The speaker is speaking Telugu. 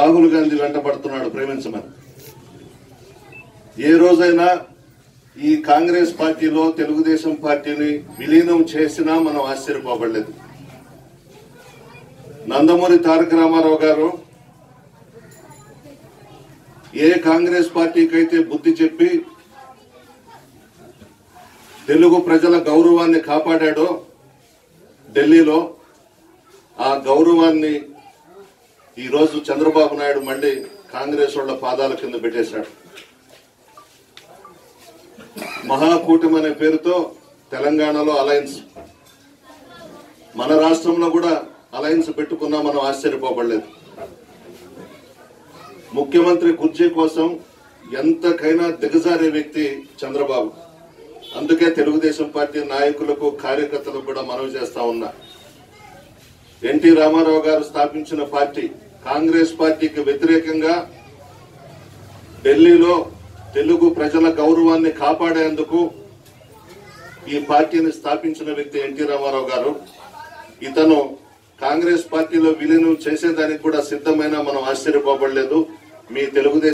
రాహుల్ గాంధీ వెంటబడుతున్నాడు ప్రేమించమని ఏ రోజైనా ఈ కాంగ్రెస్ పార్టీలో తెలుగుదేశం పార్టీని విలీనం చేసినా మనం ఆశ్చర్యపోబడలేదు నందమూరి తారక రామారావు గారు ఏ కాంగ్రెస్ పార్టీకైతే బుద్ధి చెప్పి తెలుగు ప్రజల గౌరవాన్ని కాపాడాడో ఢిల్లీలో ఆ గౌరవాన్ని ఈరోజు చంద్రబాబు నాయుడు మళ్ళీ కాంగ్రెస్ వాళ్ళ పాదాల కింద పెట్టేశాడు మహాకూటమి అనే పేరుతో తెలంగాణలో అలయన్స్ మన రాష్ట్రంలో కూడా అలయన్స్ పెట్టుకున్నా మనం ఆశ్చర్యపోబడలేదు ముఖ్యమంత్రి కుర్చీ కోసం ఎంతకైనా దిగజారే వ్యక్తి చంద్రబాబు అందుకే తెలుగుదేశం పార్టీ నాయకులకు కార్యకర్తలకు కూడా మనవి చేస్తా ఉన్నా ఎన్టీ రామారావు గారు స్థాపించిన పార్టీ కాంగ్రెస్ పార్టీకి వ్యతిరేకంగా ఢిల్లీలో తెలుగు ప్రజల గౌరవాన్ని కాపాడేందుకు ఈ పార్టీని స్థాపించిన వ్యక్తి ఎన్టీ రామారావు గారు ఇతను కాంగ్రెస్ పార్టీలో విలీనం చేసేదానికి కూడా సిద్ధమైన మనం ఆశ్చర్యపోబడలేదు మీ తెలుగుదేశం